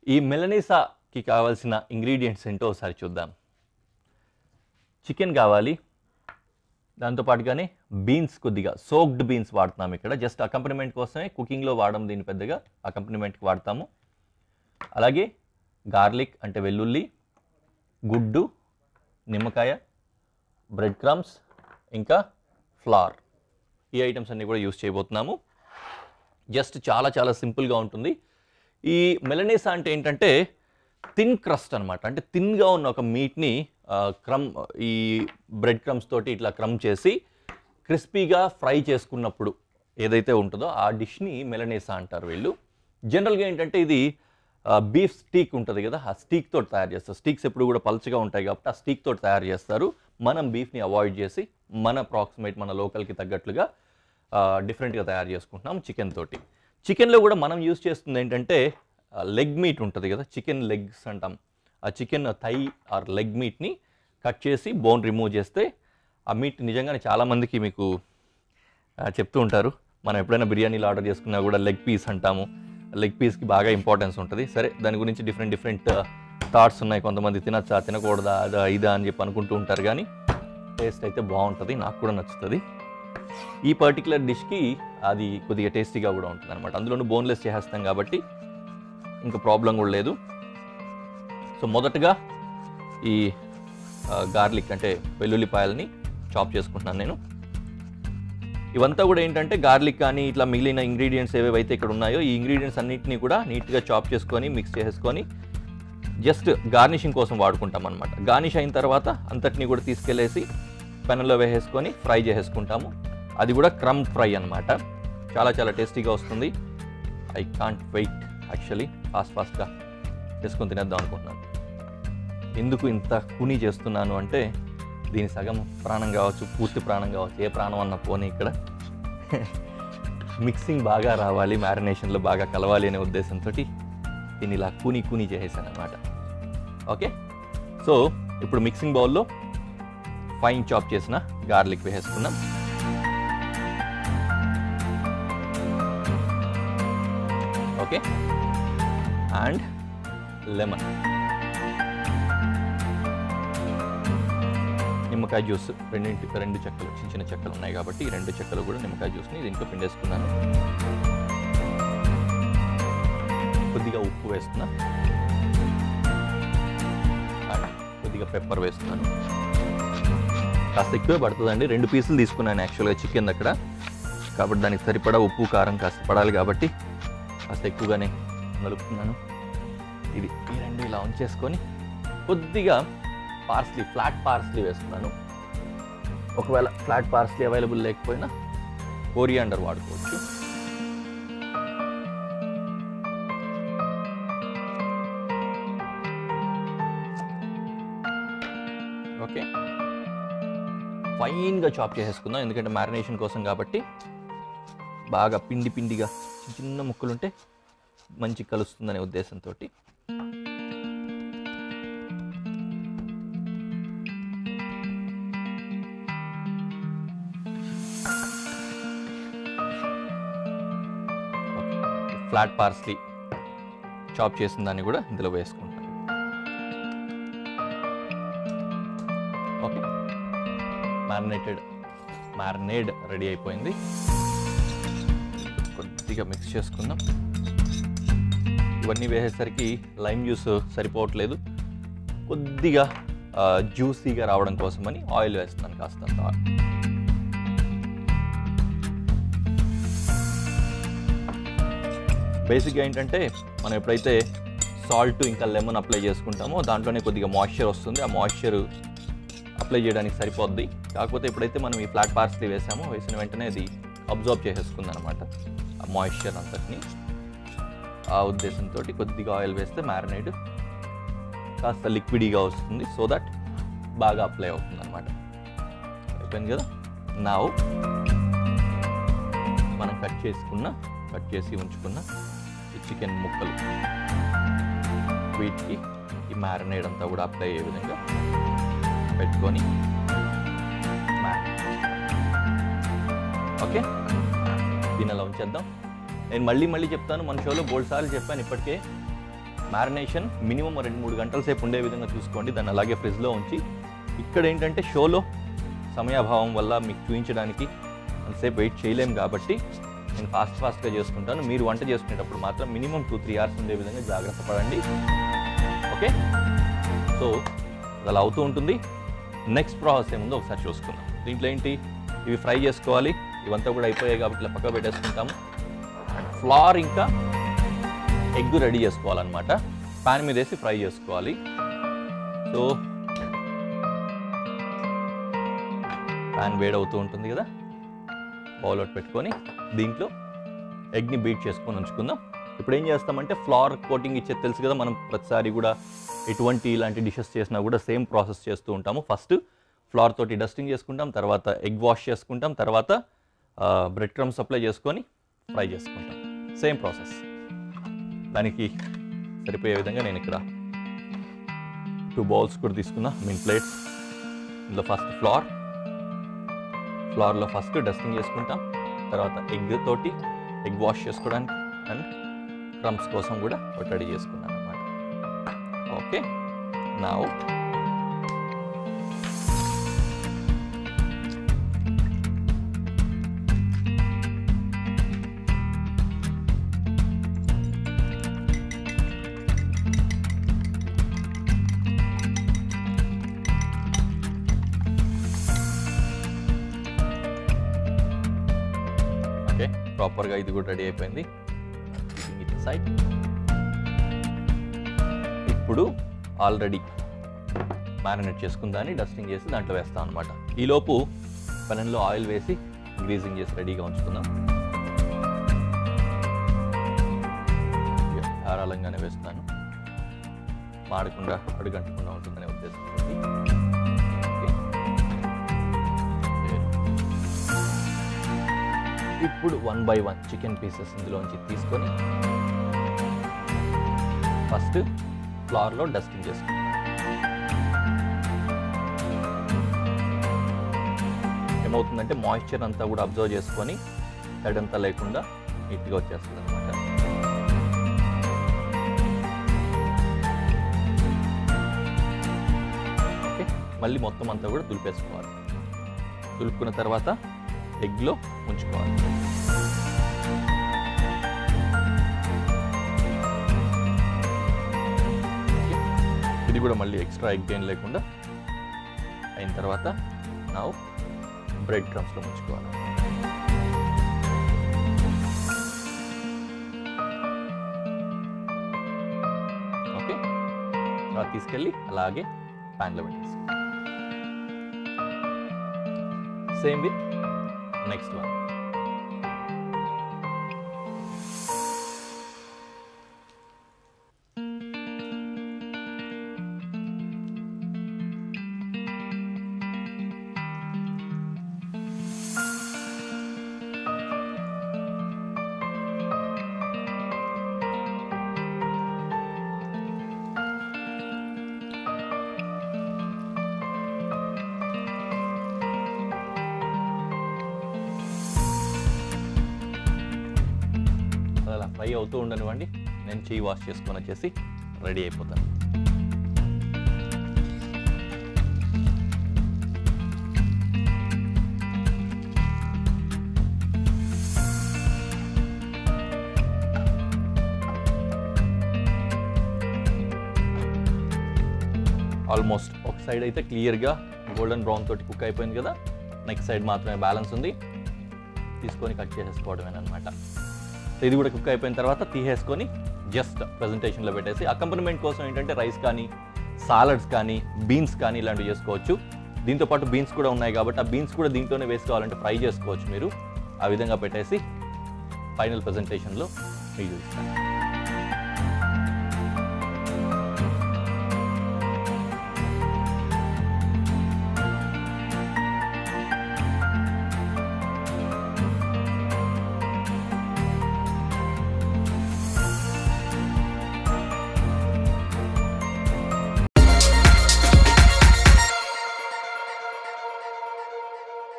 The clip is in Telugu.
ఈ మెలనీసాకి కావాల్సిన ఇంగ్రీడియంట్స్ ఏంటో ఒకసారి చూద్దాం చికెన్ కావాలి దాంతోపాటుగానే బీన్స్ కొద్దిగా సోక్డ్ బీన్స్ వాడుతున్నాం ఇక్కడ జస్ట్ అకంపనిమెంట్ కోసమే కుకింగ్లో వాడడం దీన్ని పెద్దగా అకంపనిమెంట్కి వాడతాము అలాగే గార్లిక్ అంటే వెల్లుల్లి గుడ్డు నిమ్మకాయ బ్రెడ్ క్రమ్స్ ఇంకా ఫ్లార్ ఈ ఐటమ్స్ అన్నీ కూడా యూస్ చేయబోతున్నాము జస్ట్ చాలా చాలా సింపుల్గా ఉంటుంది ఈ మెలనేసా అంటే ఏంటంటే థిన్ క్రస్ట్ అనమాట అంటే థిన్గా ఉన్న ఒక మీట్ని క్రమ్ ఈ బ్రెడ్ క్రమ్స్ తోటి ఇట్లా క్రమ్ చేసి క్రిస్పీగా ఫ్రై చేసుకున్నప్పుడు ఏదైతే ఉంటుందో ఆ డిష్ని మెలనేసా అంటారు వీళ్ళు జనరల్గా ఏంటంటే ఇది బీఫ్ స్టీక్ ఉంటుంది కదా ఆ స్టీక్ తోటి తయారు చేస్తారు స్టీక్స్ ఎప్పుడు కూడా పల్చగా ఉంటాయి కాబట్టి ఆ స్టీక్ తోటి తయారు చేస్తారు మనం బీఫ్ని అవాయిడ్ చేసి మన అప్రాక్సిమేట్ మన లోకల్కి తగ్గట్లుగా డిఫరెంట్గా తయారు చేసుకుంటున్నాం చికెన్ తోటి చికెన్లో కూడా మనం యూస్ చేస్తుంది ఏంటంటే లెగ్ మీట్ ఉంటుంది కదా చికెన్ లెగ్స్ అంటాం ఆ చికెన్ థై ఆర్ లెగ్ మీట్ని కట్ చేసి బోన్ రిమూవ్ చేస్తే ఆ మీట్ నిజంగానే చాలామందికి మీకు ఆ, చెప్తూ ఉంటారు మనం ఎప్పుడైనా బిర్యానీలు ఆర్డర్ చేసుకున్నా కూడా లెగ్ పీస్ అంటాము లెగ్ పీస్కి బాగా ఇంపార్టెన్స్ ఉంటుంది సరే దాని గురించి డిఫరెంట్ డిఫరెంట్ థాట్స్ ఉన్నాయి కొంతమంది తినచ్చా తినకూడదా అదా ఇదా అని చెప్పి అనుకుంటూ ఉంటారు కానీ టేస్ట్ అయితే బాగుంటుంది నాకు కూడా నచ్చుతుంది ఈ పర్టికులర్ డిష్కి అది కొద్దిగా టేస్టీగా కూడా ఉంటుంది అనమాట అందులోనూ బోన్లెస్ చేసేస్తాం కాబట్టి ఇంకా ప్రాబ్లం కూడా లేదు సో మొదటగా ఈ గార్లిక్ అంటే వెల్లుల్లిపాయలని చాప్ చేసుకుంటున్నాను నేను ఇవంతా కూడా ఏంటంటే గార్లిక్ కానీ ఇట్లా మిగిలిన ఇంగ్రీడియంట్స్ ఏవేవైతే ఇక్కడ ఉన్నాయో ఈ ఇంగ్రీడియంట్స్ అన్నిటిని కూడా నీట్గా చాప్ చేసుకొని మిక్స్ చేసుకొని జస్ట్ గార్నిషింగ్ కోసం వాడుకుంటాం అనమాట గార్నిష్ అయిన తర్వాత అంతటిని కూడా తీసుకెళ్ళేసి పెనంలో వేసేసుకొని ఫ్రై చేసేసుకుంటాము అది కూడా క్రమ్ ఫ్రై అన్నమాట చాలా చాలా టేస్టీగా వస్తుంది I can't wait actually fast ఫాస్ట్గా చేసుకొని తినేద్దాం అనుకుంటున్నాను ఎందుకు ఇంత కూనీ చేస్తున్నాను అంటే దీని సగం ప్రాణం కావచ్చు పూర్తి ప్రాణం కావచ్చు ఏ ప్రాణం అన్న పోనీ ఇక్కడ మిక్సింగ్ బాగా రావాలి మ్యారినేషన్లో బాగా కలవాలి అనే ఉద్దేశంతో దీన్ని ఇలా కూని కూని చేసేసాను అనమాట ఓకే సో ఇప్పుడు మిక్సింగ్ బౌల్లో ఫైన్ చాప్ చేసిన గార్లిక్ వేసేసుకున్నాం ఓకే అండ్ లెమన్ నిమ్మకాయ జ్యూస్ రెండింటి రెండు చెక్కలు చిన్న చిన్న చెక్కలు ఉన్నాయి కాబట్టి ఈ రెండు చెక్కలు కూడా నిమ్మకాయ జ్యూస్ని దీంట్లో పిండేసుకున్నాను కొద్దిగా ఉప్పు వేస్తున్నా అండ్ కొద్దిగా పెప్పర్ వేస్తున్నాను కాస్త ఎక్కువే పడుతుందండి రెండు పీసులు తీసుకున్నాను యాక్చువల్గా చికెన్ అక్కడ కాబట్టి దానికి సరిపడా ఉప్పు కారం కాస్త పడాలి కాబట్టి కాస్త ఎక్కువగానే నలుపుతున్నాను ఇది ఈ రెండు ఇలా ఉంచేసుకొని కొద్దిగా పార్స్లీ ఫ్లాట్ పార్స్లీ వేస్తున్నాను ఒకవేళ ఫ్లాట్ పార్స్లీ అవైలబుల్ లేకపోయినా కోరియాండర్ వాడుకోవచ్చు ఓకే ఫైన్గా చాప్ చేసేసుకుందాం ఎందుకంటే మ్యారినేషన్ కోసం కాబట్టి బాగా పిండి పిండిగా చిన్న చిన్న ముక్కలుంటే మంచి కలుస్తుందనే ఉద్దేశంతో ఫ్లాట్ పార్స్లీ చాప్ చేసిన దాన్ని కూడా ఇందులో వేసుకుంటాను ఓకే మ్యారినేటెడ్ మ్యారినేడ్ రెడీ అయిపోయింది కొద్దిగా మిక్స్ చేసుకుందాం ఇవన్నీ వేసేసరికి లైమ్ జ్యూస్ సరిపోవట్లేదు కొద్దిగా జ్యూసీగా రావడం కోసమని ఆయిల్ వేస్తున్నాను కాస్తంత బేసిక్గా ఏంటంటే మనం ఎప్పుడైతే సాల్ట్ ఇంకా లెమన్ అప్లై చేసుకుంటామో దాంట్లోనే కొద్దిగా మాయిశ్చర్ వస్తుంది ఆ మాయిశ్చర్ అప్లై చేయడానికి సరిపోద్ది కాకపోతే ఎప్పుడైతే మనం ఈ ఫ్లాట్ పార్స్లీ వేసామో వేసిన వెంటనే అది అబ్జర్వ్ చేసేసుకుంది అనమాట ఆ మాయిశ్చర్ అంతటిని ఆ ఉద్దేశంతో కొద్దిగా ఆయిల్ వేస్తే మ్యారినేడ్ కాస్త లిక్విడీగా వస్తుంది సో దట్ బాగా అప్లై అవుతుంది అనమాట అయిపోయింది కదా నా మనం కట్ చేసుకున్న కట్ చేసి ఉంచుకున్న ఈ చికెన్ ముక్కలు వీటికి ఈ మ్యారినేడ్ అంతా కూడా అప్లై అయ్యే విధంగా పెట్టుకొని ఓకే దీన్ని అలా ఉంచేద్దాం నేను మళ్ళీ మళ్ళీ చెప్తాను మన షోలో బోల్డ్ సార్లు చెప్పాను ఇప్పటికే మ్యారినేషన్ మినిమం రెండు మూడు గంటల సేపు ఉండే విధంగా చూసుకోండి దాన్ని అలాగే ఫ్రిడ్జ్లో ఉంచి ఇక్కడ ఏంటంటే షోలో సమయాభావం వల్ల మీకు చూపించడానికి అంతసేపు వెయిట్ చేయలేం కాబట్టి నేను ఫాస్ట్ ఫాస్ట్గా చేసుకుంటాను మీరు వంట చేసుకునేటప్పుడు మాత్రం మినిమం టూ త్రీ అవర్స్ ఉండే విధంగా జాగ్రత్త పడండి ఓకే సో అది అలా అవుతూ ఉంటుంది నెక్స్ట్ ప్రాసెస్ ఏముందో ఒకసారి చూసుకుందాం దీంట్లో ఏంటి ఇవి ఫ్రై చేసుకోవాలి ఇవంతా కూడా అయిపోయాయి కాబట్టి ఇలా పక్క పెట్టేసుకుంటాము అండ్ ఫ్లార్ ఇంకా ఎగ్ రెడీ చేసుకోవాలన్నమాట పాన్ మీద వేసి ఫ్రై చేసుకోవాలి సో పాన్ వేడవుతూ ఉంటుంది కదా బౌల్ అవుట్ పెట్టుకొని దీంట్లో ఎగ్ని బీట్ చేసుకొని ఉంచుకుందాం ఇప్పుడు ఏం చేస్తామంటే ఫ్లార్ కోటింగ్ ఇచ్చేది తెలుసు కదా మనం ప్రతిసారి కూడా ఎటువంటి ఇలాంటి డిషెస్ చేసినా కూడా సేమ్ ప్రాసెస్ చేస్తూ ఉంటాము ఫస్ట్ ఫ్లార్ తోటి డస్టింగ్ చేసుకుంటాం తర్వాత ఎగ్ వాష్ చేసుకుంటాం తర్వాత బ్రెడ్ క్రమ్స్ అప్లై చేసుకొని ఫ్రై చేసుకుంటాం సేమ్ ప్రాసెస్ దానికి సరిపోయే విధంగా నేను ఇక్కడ టూ బౌల్స్ కూడా తీసుకున్నా మీన్ ప్లేట్స్ ఇందులో ఫస్ట్ ఫ్లార్ ఫ్లార్లో ఫస్ట్ డస్టింగ్ చేసుకుంటాం తర్వాత ఎగ్ తోటి ఎగ్ వాష్ చేసుకోవడానికి అండ్ క్రమ్స్ కోసం కూడా ఒకటి రెడీ చేసుకున్నాను అనమాట ఓకే నా ఓకే ప్రాపర్గా ఇది కూడా రెడీ అయిపోయింది సైడ్ ఇప్పుడు ఆల్రెడీ మ్యారినేట్ చేసుకుందాన్ని డస్టింగ్ చేసి దాంట్లో వేస్తాం అనమాట ఈలోపు పెనంలో ఆయిల్ వేసి గ్రీజింగ్ చేసి రెడీగా ఉంచుకుందాం ధారాళంగానే వేస్తున్నాను మాడకుండా అడుగంటకుండా ఉంటుందనే ఉద్దేశంతో ఓకే. ఇప్పుడు one by one chicken pieces ఇందులోంచి తీసుకొని ఫస్ట్ ఫ్లవర్లో డస్టింగ్ చేసుకుంటాం ఏమవుతుందంటే మాయిశ్చర్ అంతా కూడా అబ్జర్వ్ చేసుకొని తడంతా లేకుండా నీట్గా వచ్చేస్తుంది అనమాట ఓకే మళ్ళీ మొత్తం అంతా కూడా దులిపేసుకోవాలి దులుపుకున్న తర్వాత ఎగ్లో ఉంచుకోవాలి ఓకే. ఇది కూడా మళ్ళీ ఎక్స్ట్రా ఎగ్ ఏం లేకుండా అయిన తర్వాత నా బ్రెడ్ క్రమ్స్లో ఉంచుకోవాలి ఓకే తర్వాత తీసుకెళ్ళి అలాగే ప్యాన్లో పెట్టేసి సేమ్ విత్ నెక్స్ట్ వన్ అది అలా ఫ్రై అవుతూ ఉండనివ్వండి నేను చెయ్యి వాష్ చేసుకొని వచ్చేసి రెడీ అయిపోతాను ఆల్మోస్ట్ ఒక సైడ్ అయితే క్లియర్గా గోల్డెన్ బ్రౌన్ తోటి కుక్ అయిపోయింది కదా నెక్స్ట్ సైడ్ మాత్రమే బ్యాలెన్స్ ఉంది తీసుకొని కట్ చేసేసుకోవడమేనమాట సో ఇది కూడా కుక్ అయిపోయిన తర్వాత తీసేసుకొని జస్ట్ ప్రజెంటేషన్లో పెట్టేసి అకంపనిమెంట్ కోసం ఏంటంటే రైస్ కానీ సాలడ్స్ కానీ బీన్స్ కానీ ఇలాంటివి చేసుకోవచ్చు దీంతో పాటు బీన్స్ కూడా ఉన్నాయి కాబట్టి ఆ బీన్స్ కూడా దీంట్లోనే వేసుకోవాలంటే ఫ్రై చేసుకోవచ్చు మీరు ఆ విధంగా పెట్టేసి ఫైనల్ ప్రజెంటేషన్లో మీకు చూపిస్తాను